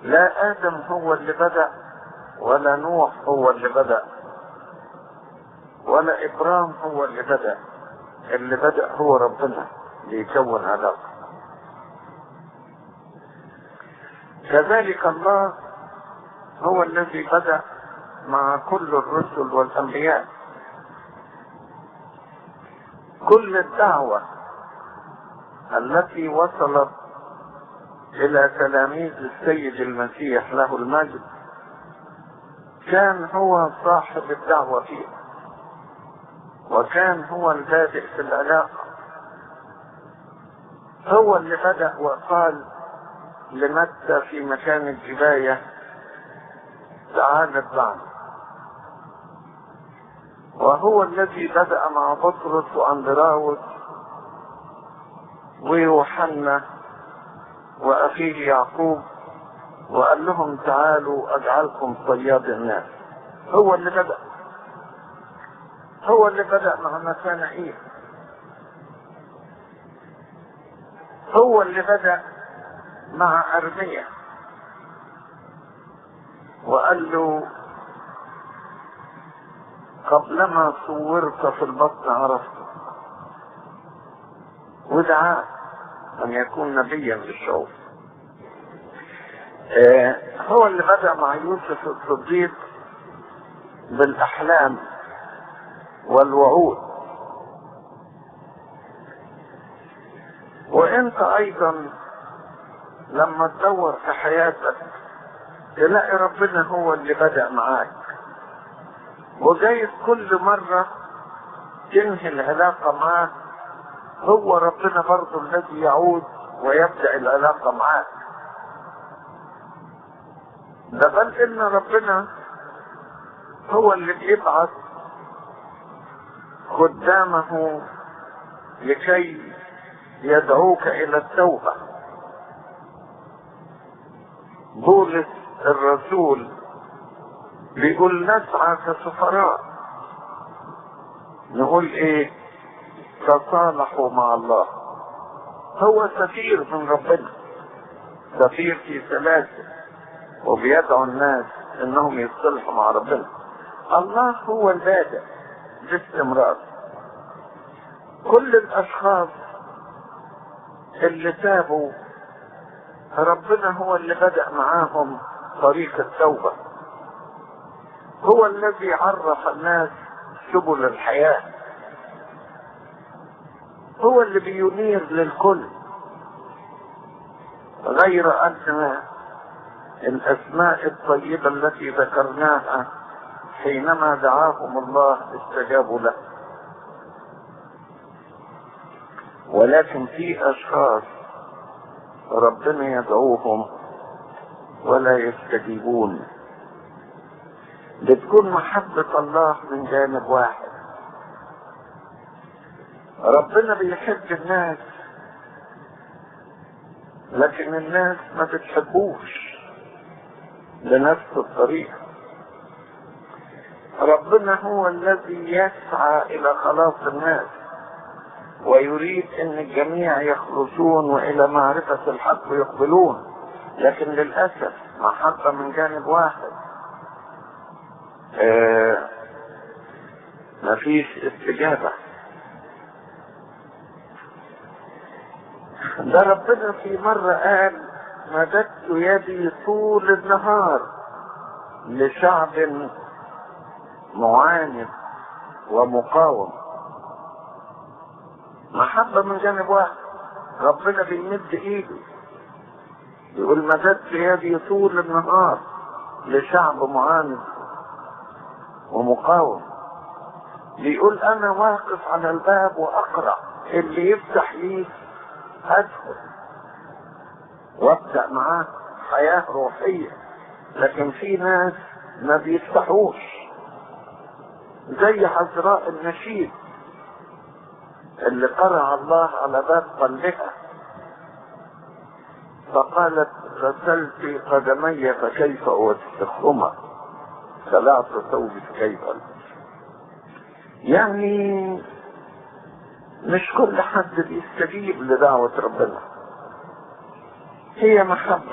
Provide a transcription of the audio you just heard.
لا ادم هو اللي بدأ ولا نوح هو اللي بدأ ولا ابرام هو اللي بدأ اللي بدأ هو ربنا ليكون علاقة كذلك الله هو الذي بدأ مع كل الرسل والأنبياء كل الدعوة التي وصلت إلى تلاميذ السيد المسيح له المجد كان هو صاحب الدعوة فيها وكان هو البادئ في العلاقة هو اللي بدأ وقال لمتى في مكان الجباية تعال اتبعني وهو الذي بدأ مع بطرس وأندراوس ويوحنا وأخيه يعقوب وقال لهم تعالوا أجعلكم صياد الناس هو اللي بدأ هو اللي بدأ مع نتانائيل هو اللي بدأ مع أرميا وقال له قبلما صورت في البطن عرفته ودعاه أن يكون نبيا للشعوب آه هو اللي بدأ مع يوسف الصديق بالأحلام والوعود وانت ايضا لما تدور في حياتك تلاقي ربنا هو اللي بدأ معاك وجايز كل مرة تنهي العلاقة معاه هو ربنا برضه الذي يعود ويبدأ العلاقة معاك ده بل ان ربنا هو اللي بيبعث خدامه لكي يدعوك الى التوبه بولس الرسول بيقول نسعى كسفراء نقول ايه تصالحوا مع الله هو سفير من ربنا سفير في سلاسل وبيدعو الناس انهم يصلحوا مع ربنا الله هو البادئ باستمرار كل الاشخاص اللي تابوا ربنا هو اللي بدأ معاهم طريق التوبة هو الذي عرف الناس سبل الحياة هو اللي بينير للكل غير أن الأسماء الطيبة التي ذكرناها حينما دعاهم الله استجابوا له ولكن في أشخاص ربنا يدعوهم ولا يستجيبون بتكون محبة الله من جانب واحد ربنا بيحب الناس لكن الناس ما بتحبوش بنفس الطريقة ربنا هو الذي يسعى إلى خلاص الناس ويريد ان الجميع يخلصون والى معرفة الحق يقبلون لكن للأسف محبة من جانب واحد آه مفيش استجابة ده ربنا في مرة قال مددت يدي طول النهار لشعب معاند ومقاوم محبة من جانب واحد ربنا بيمد ايده يقول مددت يدي طول النهار لشعب معاند ومقاوم بيقول انا واقف على الباب واقرا اللي يفتح لي ادخل وابدا معاه حياه روحيه لكن في ناس ما بيفتحوش زي حزراء النشيد اللي قرع الله على باب قلبها فقالت غسلت قدمي فكيف اوسخهما خلعت ثوبي فكيف يعني مش كل حد بيستجيب لدعوة ربنا هي محبة